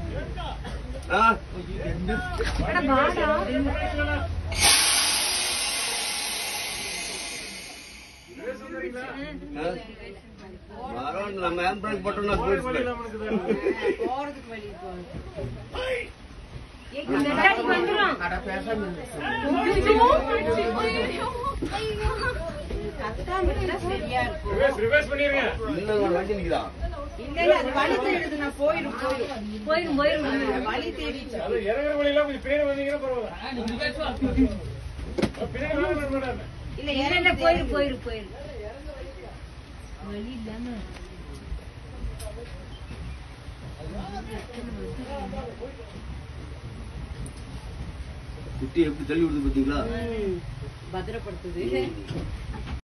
ஆ? ஆ? மரம் நம்ம hand brake போட்டோம்னா போயிடுச்சு போறதுக்கு வழி இப்போ கத்தாம இருந்தா சரியா இருக்கும் இல்ல வண்டி நிக்குதா இல்ல இல்ல அது வழி தேடுதுன்னா போயிடும் போயிடும் போயிரும் போயிரும் வழி தேடிச்சு இல்ல இல்ல இறங்க போயிரும் போயிரும் போயிரும் வழி இல்லாம குட்டி எப்படி தள்ளி விடுது பாத்தீங்களா பத்திரப்படுத்துது